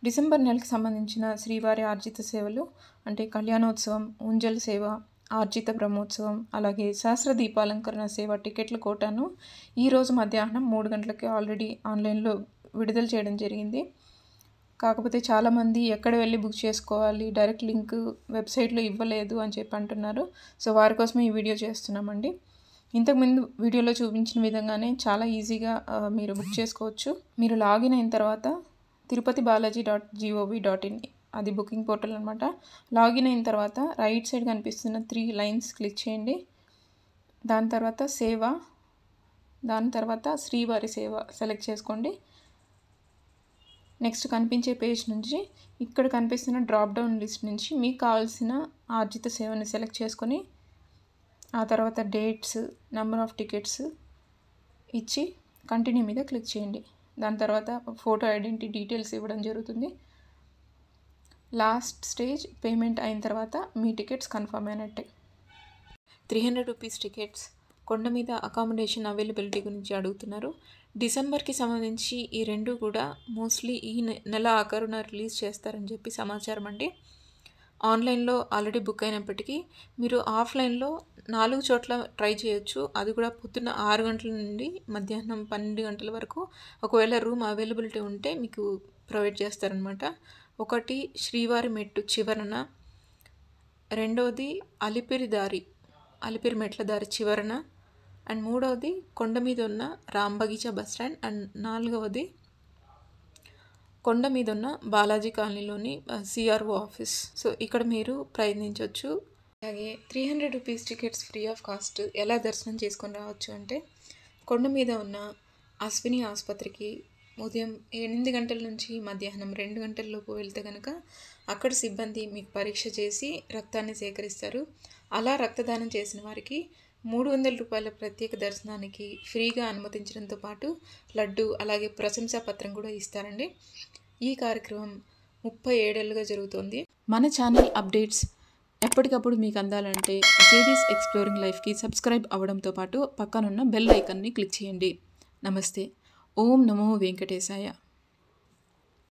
December నెలకు సంబంధించిన శ్రీవారి ఆర్జిత సేవలు అంటే కళ్యాణోత్సవం ఉంజల్ సేవ ఆర్జిత బ్రహ్మోత్సవం అలాగే సహస్ర దీపాలంకరణ సేవ టికెట్ల కోటాను ఈరోజు మధ్యాహ్నం మూడు గంటలకి ఆల్రెడీ ఆన్లైన్లో విడుదల చేయడం జరిగింది కాకపోతే చాలామంది ఎక్కడ వెళ్ళి బుక్ చేసుకోవాలి డైరెక్ట్ లింక్ వెబ్సైట్లో ఇవ్వలేదు అని చెప్పి అంటున్నారు సో వారి కోసమే ఈ వీడియో చేస్తున్నామండి ఇంతకుముందు వీడియోలో చూపించిన విధంగానే చాలా ఈజీగా ఆ, మీరు బుక్ చేసుకోవచ్చు మీరు లాగిన్ అయిన తర్వాత Tirupati Balaji dot G O V dot in అది బుకింగ్ పోర్టల్ అనమాట లాగిన్ అయిన తర్వాత రైట్ సైడ్ కనిపిస్తున్న త్రీ లైన్స్ క్లిక్ చేయండి దాని తర్వాత సేవ దాని తర్వాత శ్రీవారి సేవ సెలెక్ట్ చేసుకోండి నెక్స్ట్ కనిపించే పేజ్ నుంచి ఇక్కడ కనిపిస్తున్న డ్రాప్ డౌన్ లిస్ట్ నుంచి మీకు కావాల్సిన ఆర్జిత సేవని సెలెక్ట్ చేసుకొని ఆ తర్వాత డేట్స్ నెంబర్ ఆఫ్ టికెట్స్ ఇచ్చి కంటిన్యూ మీద క్లిక్ చేయండి దాని తర్వాత ఫోటో ఐడెంటిటీ డీటెయిల్స్ ఇవ్వడం జరుగుతుంది లాస్ట్ స్టేజ్ పేమెంట్ అయిన తర్వాత మీ టికెట్స్ కన్ఫర్మ్ అయినట్టే త్రీ హండ్రెడ్ రూపీస్ టికెట్స్ కొండ మీద అకామిడేషన్ అవైలబిలిటీ గురించి అడుగుతున్నారు డిసెంబర్కి సంబంధించి ఈ రెండు కూడా మోస్ట్లీ ఈ నె- నెల ఆఖరున రిలీజ్ చేస్తారని చెప్పి సమాచారం అండి ఆన్లైన్లో ఆల్రెడీ బుక్ అయినప్పటికీ మీరు ఆఫ్లైన్లో నాలుగు చోట్ల ట్రై చేయొచ్చు అది కూడా పొద్దున్న ఆరు గంటల నుండి మధ్యాహ్నం పన్నెండు గంటల వరకు ఒకవేళ రూమ్ అవైలబిలిటీ ఉంటే మీకు ప్రొవైడ్ చేస్తారనమాట ఒకటి శ్రీవారి మెట్టు చివరన రెండవది అలిపిరి దారి అలిపిరి మెట్ల దారి చివరన అండ్ మూడవది కొండ మీద ఉన్న రాంబగీచా బస్ స్టాండ్ అండ్ నాలుగవది కొండ మీద ఉన్న బాలాజీ కాలనీలోని సిఆర్ఓ ఆఫీస్ సో ఇక్కడ మీరు ప్రయత్నించవచ్చు అలాగే three hundred rupees tickets free of cost ఎలా దర్శనం చేసుకొని రావచ్చు అంటే కొండ మీద ఉన్న అశ్విని ఆసుపత్రికి ఉదయం ఎనిమిది గంటల నుంచి మధ్యాహ్నం రెండు గంటల లోపు వెళ్తే కనుక అక్కడ సిబ్బంది మీకు పరీక్ష చేసి రక్తాన్ని సేకరిస్తారు అలా రక్తదానం చేసిన వారికి మూడు వందల రూపాయల ప్రత్యేక దర్శనానికి ఫ్రీగా అనుమతించడంతో పాటు లడ్డు అలాగే ప్రశంసా పత్రం కూడా ఇస్తారండి ఈ కార్యక్రమం ముప్పై ఏడేళ్ళుగా జరుగుతోంది మన ఛానల్ అప్డేట్స్ ఎప్పటికప్పుడు మీకు అందాలంటే జేడీస్ ఎక్స్ప్లోరింగ్ లైఫ్కి సబ్స్క్రైబ్ అవ్వడంతో పాటు పక్కనున్న బెల్ ఐకాన్ని క్లిక్ చేయండి నమస్తే ఓం నమో వెంకటేశాయ